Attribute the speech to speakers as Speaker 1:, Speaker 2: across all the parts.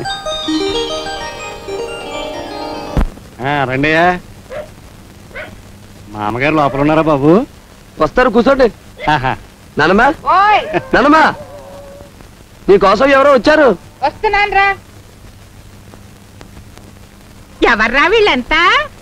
Speaker 1: ఆ, రండయ్యా మా అమ్మగారు లోపల ఉన్నారా బాబు
Speaker 2: వస్తారు కూర్చోండి
Speaker 1: ఆహా.
Speaker 2: నానమ్మా
Speaker 3: ఓయ్
Speaker 2: నానమ్మా నీకోసం ఎవరో వచ్చారు
Speaker 3: వస్తున్నాను రా ఎవర్రా వీళ్ళంతా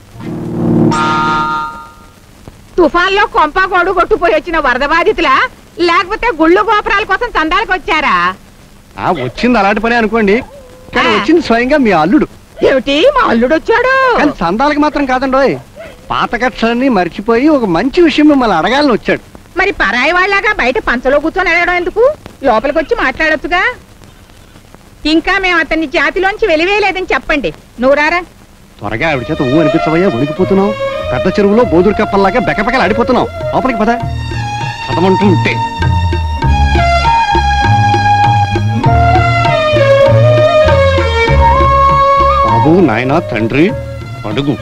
Speaker 3: తుఫాన్లో కొంప గోడు కొట్టుపోయి వచ్చిన వరద బాధితులా లేకపోతే గుళ్ళు గోపురాల కోసం చందాలకు వచ్చారా
Speaker 1: ఆ, వచ్చింది అలాంటి పని అనుకోండి కానీ
Speaker 3: ఆ.
Speaker 1: వచ్చింది స్వయంగా మీ అల్లుడు
Speaker 3: ఏమిటి మా అల్లుడు వచ్చాడు
Speaker 1: కానీ సందాలకి మాత్రం కాదండోయ్ పాత కక్షలన్నీ మర్చిపోయి ఒక మంచి విషయం మిమ్మల్ని అడగాలని వచ్చాడు
Speaker 3: మరి పరాయి వాళ్ళగా బయట పంచలో కూర్చొని అడగడం ఎందుకు లోపలికి వచ్చి మాట్లాడొచ్చుగా ఇంకా మేము అతన్ని జాతిలోంచి వెలివేయలేదని చెప్పండి నువ్వురారా
Speaker 1: త్వరగా ఆవిడ చేత ఊ అనిపించవయ్యా వణికిపోతున్నావు పెద్ద చెరువులో బోదురు కప్పల్లాగా బెకబెకలు ఆడిపోతున్నావు లోపలికి పద చదమంటూ ఉంటే బాబు నాయనా తండ్రి అడుగు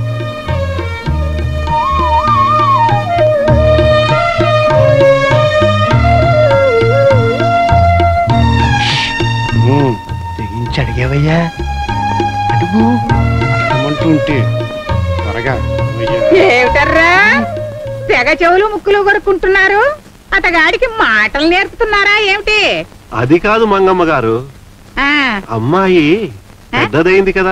Speaker 1: ఉమ్, తెగించి అడిగేవయ్యా అడుగు అడగమంటూ ఉంటే త్వరగా అయ్యా.
Speaker 3: ఏమిటర్రా తెగ చెవులు ముక్కులు కొడుకుంటున్నారు అతగాడికి మాటలు నేర్పుతున్నారా ఏమిటి
Speaker 4: అది కాదు మంగమ్మ గారు
Speaker 3: ఆ
Speaker 4: అమ్మాయి పెద్దదైంది కదా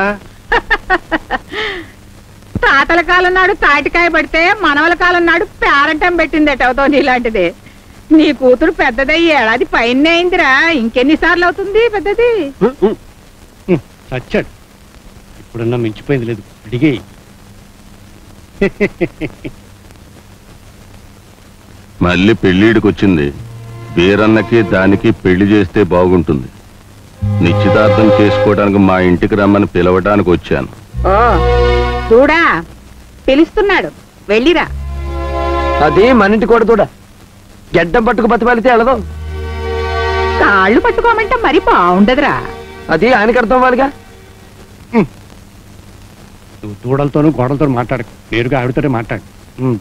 Speaker 3: తాతల కాలం నాడు తాటికాయ పడితే మనవల కాలం నాడు పేరంటం పెట్టిందట అవుతో నీలాంటిది నీ కూతురు పెద్దదయ్యి ఏడాది పైన అయిందిరా ఇంకెన్నిసార్లు అవుతుంది పెద్దది
Speaker 1: ఉమ్, చచ్చాడు ఇప్పుడన్నా మించిపోయింది లేదు అడిగే
Speaker 5: మళ్ళీ పెళ్ళిడికి వచ్చింది వీరన్నకి దానికి పెళ్లి చేస్తే బాగుంటుంది నిశ్చితార్థం చేసుకోవడానికి మా ఇంటికి రమ్మని పిలవడానికి వచ్చాను
Speaker 3: ఓ చూడా పిలుస్తున్నాడు వెళ్ళిరా
Speaker 2: అది మన ఇంటి కూడా చూడ గడ్డం పట్టుకు బతిపాలితే వెళ్ళదు
Speaker 3: కాళ్ళు పట్టుకోమంటే మరి బాగుండదురా
Speaker 2: అది ఆయనకి అర్థం అవ్వాలిగా
Speaker 1: నువ్వు దూడలతోనూ గోడలతో మాట్లాడకు నేరుగా ఆవిడతోనే మాట్లాడు ఉమ్.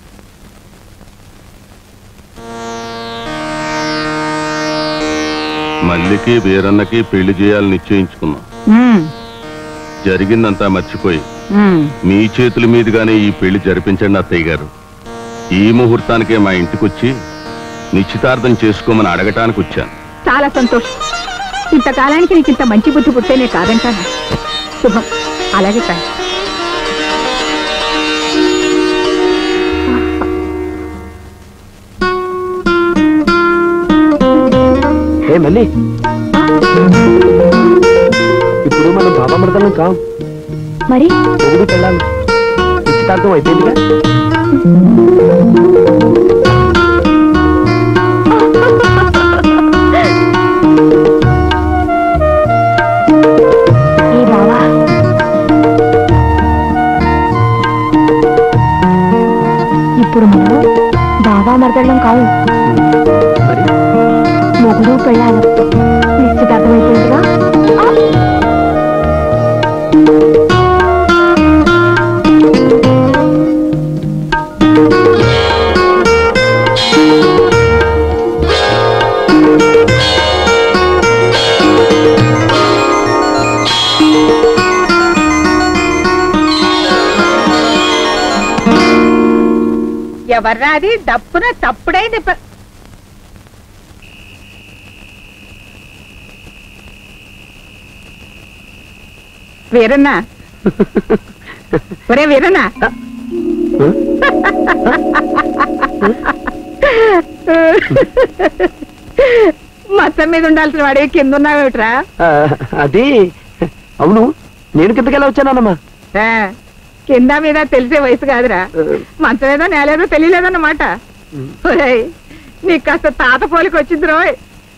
Speaker 5: మల్లికి వీరన్నకి పెళ్లి చేయాలని నిశ్చయించుకున్నాం జరిగిందంతా మర్చిపోయి మీ చేతుల మీదుగానే ఈ పెళ్లి జరిపించండి అత్తయ్య గారు ఈ ముహూర్తానికే మా ఇంటికొచ్చి నిశ్చితార్థం చేసుకోమని అడగటానికి వచ్చాను
Speaker 3: చాలా సంతోషం ఇంతకాలానికి నీకు ఇంత మంచి బుద్ధి పుట్టేనే కాదంటానా శుభం అలాగే కానీ
Speaker 2: ఏ మళ్ళీ ఇప్పుడు మనం బాబామృతం కాం
Speaker 6: మరి
Speaker 2: ఒకటి పెళ్ళాలి నిశ్చితార్థం అయిపోయిందిగా
Speaker 6: ఏ బావా ఇప్పుడు మనం బావా మరదళ్ళం కావు
Speaker 2: మరి
Speaker 6: మొగుడు పెళ్ళాలి నిశ్చితార్థం అయిపోయిందిగా ఆ!
Speaker 3: ఎవర్రా అది డప్పున తప్పుడైంది ప- వీరన్నా ఒరే వీరన్నా మచ్చం మీద ఉండాల్సిన వాడే కింద ఉన్నావేమిట్రా
Speaker 2: ఆ, అది అవును నేను కిందకెలా వచ్చానమ్మా
Speaker 3: ఆ, కింద మీద తెలిసే వయసు కాదురా మంచం ఏదో నేలేదో తెలియలేదన్నమాట ఒరేయ్, నీకు కాస్త తాత పోలికి వచ్చింది రోయ్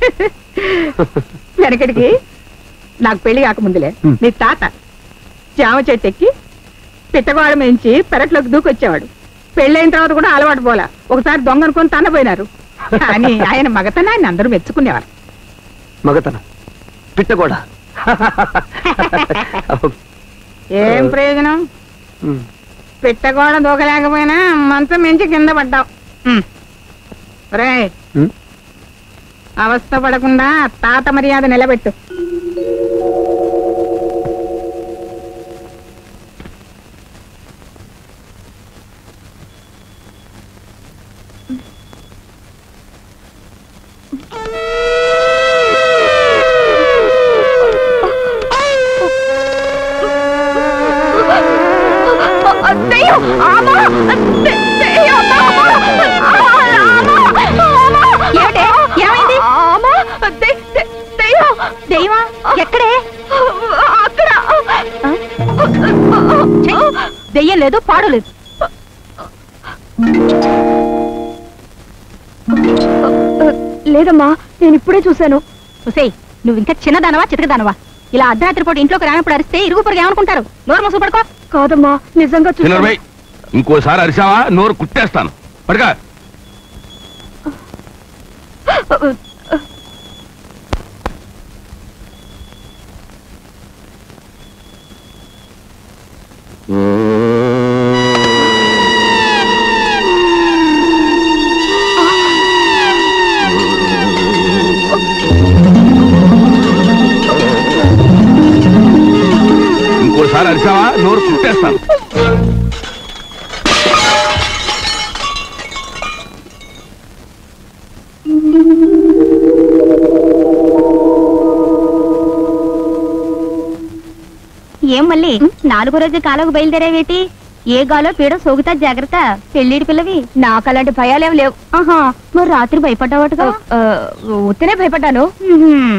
Speaker 3: వెనకడికి నాకు పెళ్లి కాకముందులే నీ తాత జామ చెట్టు ఎక్కి పిట్టగోడ మించి పెరట్లోకి దూకొచ్చేవాడు పెళ్ళైన తర్వాత కూడా అలవాటు పోలా ఒకసారి దొంగ అనుకొని తన్నపోయినారు కానీ ఆయన మగతనాన్ని అందరూ మెచ్చుకునేవారు
Speaker 2: మగతన పిట్ట కూడా
Speaker 3: ఏం ప్రయోజనం పిట్టగోడ దూకలేకపోయినా మంచం మించి కింద పడ్డావు రేయ్
Speaker 2: ఉమ్.
Speaker 3: అవస్థ పడకుండా తాత మర్యాద నిలబెట్టు
Speaker 6: అక్కడే అక్కడ దెయ్యం లేదు పాడు లేదు లేదమ్మా నేను ఇప్పుడే చూశాను
Speaker 7: ఒసేయ్ నువ్వు ఇంకా చిన్నదానవా చితకదానవా ఇలా అర్ధరాత్రి పూట ఇంట్లోకి రానప్పుడు అరిస్తే ఇరుగు పొరుగు ఏమనుకుంటారు నోరు మూసు పడుకో
Speaker 6: కాదమ్మా నిజంగా చూశాను
Speaker 5: చిన్నరబై ఇంకోసారి అరిచావా నోరు కుట్టేస్తాను పడక ఇంకోసారి అరిచావా నోరు కుట్టేస్తాను
Speaker 7: ఏం మళ్ళీ నాలుగో రోజు కాలకు బయలుదేరేవేటి ఏ గాలో పీడ సోగుతా జాగ్రత్త పెళ్ళిడి పిల్లవి
Speaker 6: నాకు అలాంటి భయాలేం లేవు
Speaker 7: ఆహా మరి రాత్రి భయపడ్డావటగా
Speaker 6: ఆ, ఉత్తనే భయపడ్డాను
Speaker 7: ఉహుం.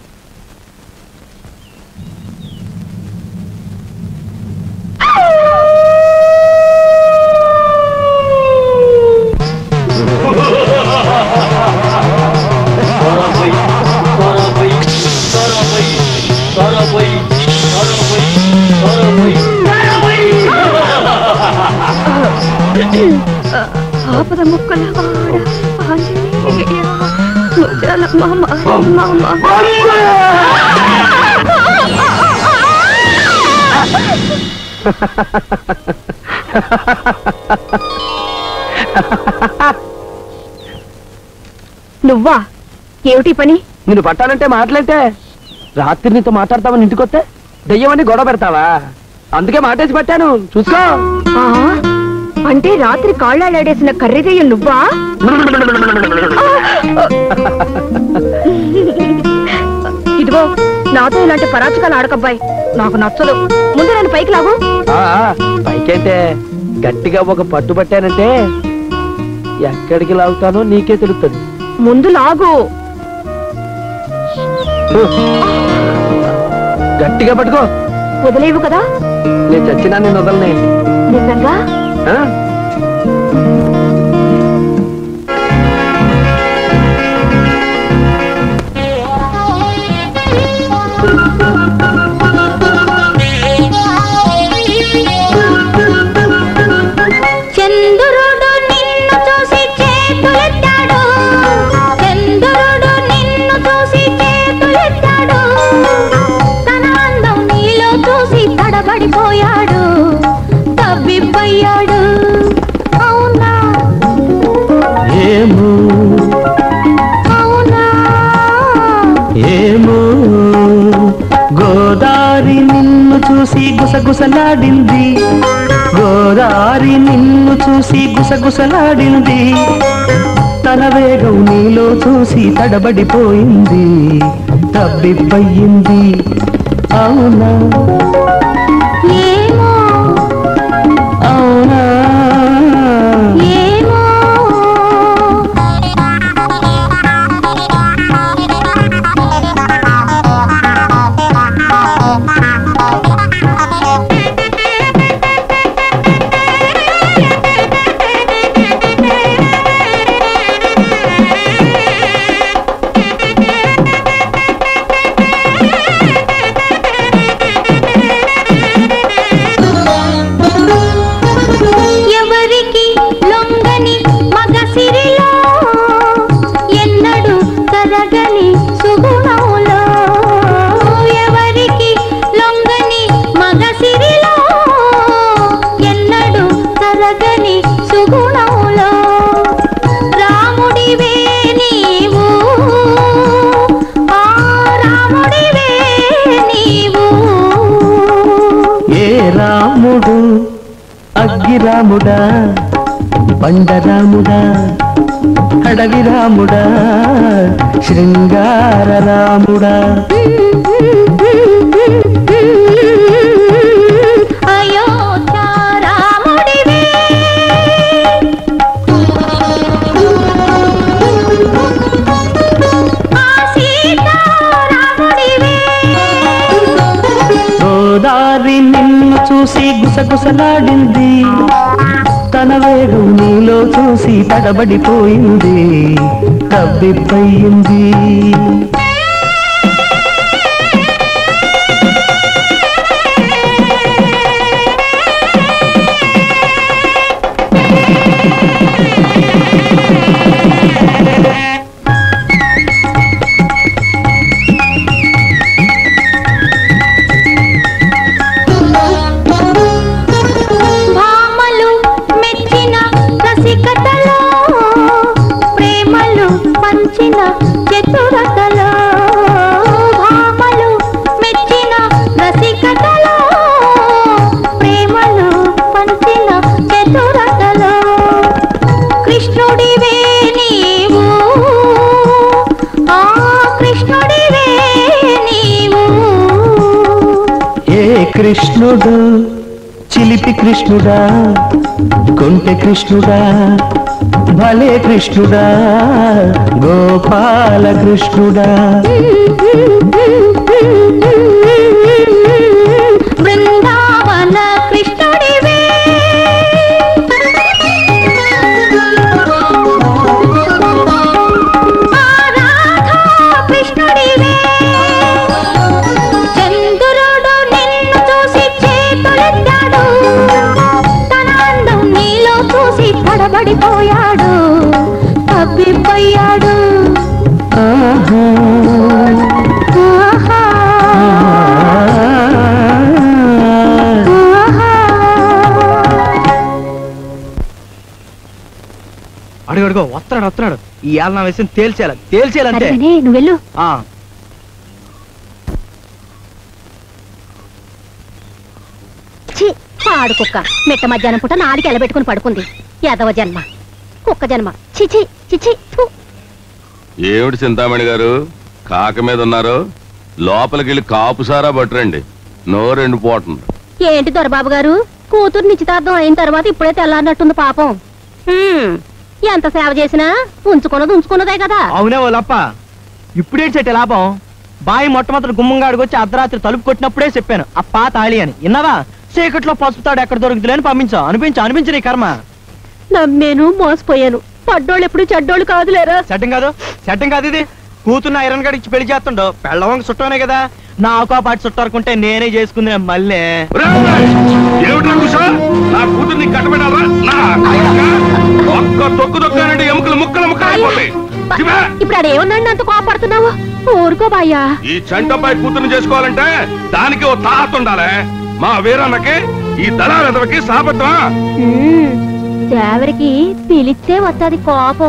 Speaker 6: ఆపద ముక్కల వాడ ఆంజనేయ ముద్రల మామ మామ నువ్వా ఏమిటి పని
Speaker 2: నిన్ను పట్టాలంటే మాట్లాడితే రాత్రి నీతో మాట్లాడతావని ఇంటికొస్తే దెయ్యమని గొడవ పెడతావా అందుకే మాటేసి పట్టాను చూసుకో
Speaker 6: ఆ, అంటే రాత్రి కాళ్ళాడేసిన కర్రీదయ్యం నువ్వా ఇదిగో నాతో ఇలాంటి పరాచకాలు ఆడకబ్బాయి నాకు నచ్చదు ముందు నన్ను పైకి లాగు
Speaker 2: ఆ, పైకైతే గట్టిగా ఒక పట్టు పట్టానంటే ఎక్కడికి లాగుతానో నీకే తెలుస్తుంది
Speaker 6: ముందు లాగు
Speaker 2: గట్టిగా పట్టుకో
Speaker 6: వదిలేవు కదా
Speaker 2: నేను చచ్చినా నేను వదలనే
Speaker 6: నిజంగా
Speaker 2: ఆ?
Speaker 7: చంద్రుడు నిన్ను చూసి చేతులెత్తాడు చంద్రుడు నిన్ను చూసి చేతులెత్తాడు తన అందం నీలో చూసి తడబడిపోయాడు తబ్బిబ్బయ్యాడు అవునా
Speaker 2: ఏమో
Speaker 7: అవునా
Speaker 2: ఏమో గోదారి నిన్ను చూసి గుసగుసలాడింది గోదారి నిన్ను చూసి గుసగుసలాడింది తన వేగం నీలో చూసి తడబడిపోయింది తబ్బిబ్బయింది అవునా
Speaker 7: ఏమో
Speaker 2: అవునా
Speaker 7: ఏమో ఎవరికి లొంగని మగసిరిలో ఎన్నడు కరగని సుగుణంలో ఎవరికి లొంగని మగసిరిలో ఎన్నడు కరగని సుగుణంలో రాముడివే నీవు ఆ రాముడివే నీవు
Speaker 2: ఏ రాముడు అగ్గి రాముడా బండరాముడా అడవి రాముడా శృంగార రాముడా
Speaker 7: అయోధ్య రాముడివే ఆ సీతా రాముడివే
Speaker 8: గోదారి నిన్ను చూసి గుసగుసలాడింది తన వేగం నీలో చూసి తడబడిపోయింది తబ్బిబ్బయింది
Speaker 7: భామలు మెచ్చిన రసికతలో ప్రేమలు పంచిన చతురతలో భామలు మెచ్చిన రసికతలో ప్రేమలు పంచిన చతురతలో కృష్ణుడివే నీవు ఆ కృష్ణుడివే నీవు
Speaker 8: ఏ కృష్ణుడు చిలిపి కృష్ణుడా కొంటె కృష్ణుడా భలే కృష్ణుడా గోపాల కృష్ణుడా
Speaker 7: బృందావన కృష్ణుడివే ఆ రాధా కృష్ణుడివే చంద్రుడు నిన్ను చూసి చేతులెత్తాడు తన అందం నీలో చూసి తడబడిపోయాడు తబ్బిపోయాడు
Speaker 8: ఆహా.
Speaker 7: ఆహా
Speaker 2: అడుగు అడుగు వస్తున్నాడు వస్తున్నాడు ఈ ఏళ్ళ నా విషయం తేల్చేయాలి తేల్చేయాలంతే
Speaker 7: సరేనే నువ్వు వెళ్ళు
Speaker 2: ఆ,
Speaker 7: ఛీ పాడు కుక్క మిట్ట మధ్యాహ్నం పూట నాలుగు ఎలబెట్టుకుని పడుకుంది యాదవ జన్మ కుక్క జన్మ చిచి చిచి థు.
Speaker 5: ఏమిటి చింతామణి గారు కాక మీద ఉన్నారు లోపలికి వెళ్ళి కాపు సారా పట్టురండి నోరెండు పోతుంది
Speaker 7: ఏంటి దొరబాబు గారు కూతురు నిశ్చితార్థం అయిన తర్వాత ఇప్పుడే తెల్లారినట్టుంది పాపం హ్మ్, ఎంత సేవ చేసినా ఉంచుకున్నది ఉంచుకున్నదే కదా
Speaker 2: అవునే వాళ్ళప్ప ఇప్పుడే చెట్టు లాభం బాయి మొట్టమొదటి గుమ్మంగా అడుగొచ్చి అర్ధరాత్రి తలుపు కొట్టినప్పుడే చెప్పాను అప్పా తాళి అని విన్నావా చీకట్లో పసుపు తాడు ఎక్కడ దొరుకుతులే అని పంపించా అనిపించు అనిపించు నీ కర్మ
Speaker 7: నమ్మేను మోసపోయాను పడ్డోళ్ళు ఎప్పుడు చెడ్డోళ్ళు కాదులేరా
Speaker 2: సెట్టింగ్ కాదు సెట్టింగ్ కాదు ఇది కూతున్న ఐరన్ గడికి పెళ్లి చేస్తుండో పెళ్ళవంక చుట్టనే కదా నాకో పాటు చుట్టారుకుంటే నేనే చేసుకుంది మళ్ళీ
Speaker 5: ఏమిట్రా కుష నా కూతుర్ని కట్టబెట్టాలా నా ఒక్క తొక్కు తొక్కానంటే ఎముకలు ముక్కలు ముక్కలు అయిపోతాయి శివా,
Speaker 7: ఇప్పుడు ఆడేమన్నాడు అంత కోపడుతున్నావు ఊరుకో బాయ్యా
Speaker 5: ఈ చంటపై కూతుర్ని చేసుకోవాలంటే దానికి ఓ తాత ఉండాలి మా వీరన్నకి ఈ దళాలకి సాబద్ధమా
Speaker 7: మ్మ్. దేవరికి పిలిస్తే వస్తుంది కోపం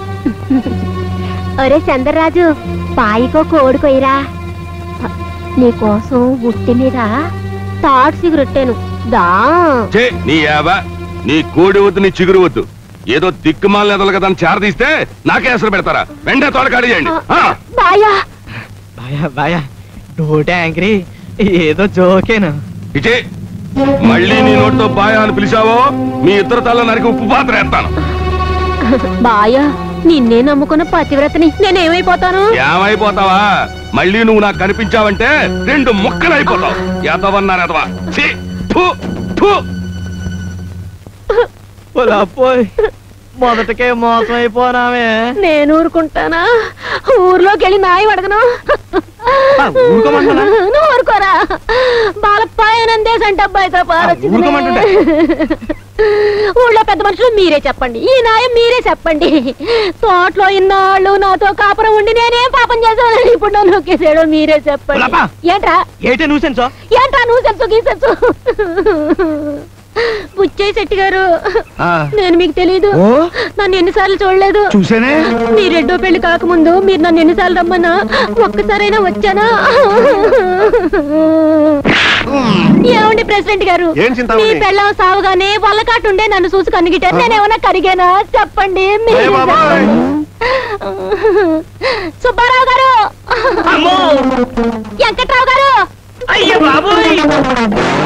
Speaker 7: ఒరే చంద్రరాజు పాయికో కోడుకోయిరా నీకోసం ఉట్టి మీద తాడు సిగురొట్టాను దా
Speaker 5: చే నీ యావ నీ కోడి వద్దు నీ చిగురు వద్దు ఏదో దిక్కుమాల ఎదలు కదా అని చేరదీస్తే నాకే అసలు పెడతారా వెంటనే తోడకాడి చేయండి ఆ.
Speaker 7: బాయా
Speaker 2: బాయా బాయా డోటే యాంగ్రీ ఏదో జోకేను
Speaker 5: ఇచే మళ్ళీ నీ నోటితో బాయా అని పిలిచావో మీ ఇద్దరు తల్ల నరికి ఉప్పు పాత్ర వేస్తాను
Speaker 7: బాయా నిన్నే నమ్ముకున్న పతివ్రతని నేనేమైపోతాను
Speaker 5: ఏమైపోతావా మళ్ళీ నువ్వు నాకు కనిపించావంటే రెండు ముక్కలు అయిపోతావు ఎదవన్నాను ఎదవా ఛీ, ఫు, ఫు.
Speaker 2: పోయ్ మొదటకే మోసం అయిపోనామే
Speaker 7: నేను ఊరుకుంటానా ఊర్లోకి వెళ్ళి నాయి అడగను
Speaker 2: ఆ, ఊరుకోమంటున్నా?
Speaker 7: నువ్వు ఊరుకోరా బాలపాయనందేశంటే అబ్బాయితో పారొచ్చింది
Speaker 2: ఊరుకోమంటుంటే?
Speaker 7: ఊళ్ళో పెద్ద మనుషులు మీరే చెప్పండి ఈ నాయం మీరే చెప్పండి తోటలో ఇన్నాళ్ళు నాతో కాపురం ఉండి నేనేం పాపం చేశానని ఇప్పుడు నన్ను నొక్కేసాడో మీరే చెప్పండి
Speaker 2: ఉలపా.
Speaker 7: ఏంట్రా
Speaker 2: ఏటే నువ్వు
Speaker 7: ఏంట్రా నువ్వు సెన్సు గీసెన్సు బుచ్చే శెట్టి గారు నేను మీకు తెలీదు
Speaker 1: ఓ
Speaker 7: నన్ను ఎన్నిసార్లు చూడలేదు
Speaker 1: చూసేనే
Speaker 7: మీ రెండో పెళ్లి కాకముందు మీరు నన్ను ఎన్నిసార్లు రమ్మన్నా ఒక్కసారైనా వచ్చానా ఏమండి ప్రెసిడెంట్ గారు
Speaker 4: ఏం చింతామణి?
Speaker 7: మీ పెళ్ళం సావుగానే వల్లకాటుండే నన్ను చూసి కన్నుగిట్టారు నేనేమన్నా కరిగానా చెప్పండి మీరే
Speaker 4: ఏ బాబాయ్?
Speaker 7: చెప్పండి. సుబ్బారావు గారు
Speaker 2: అమ్మో
Speaker 7: వెంకట్రావు గారు
Speaker 2: అయ్య బాబోయ్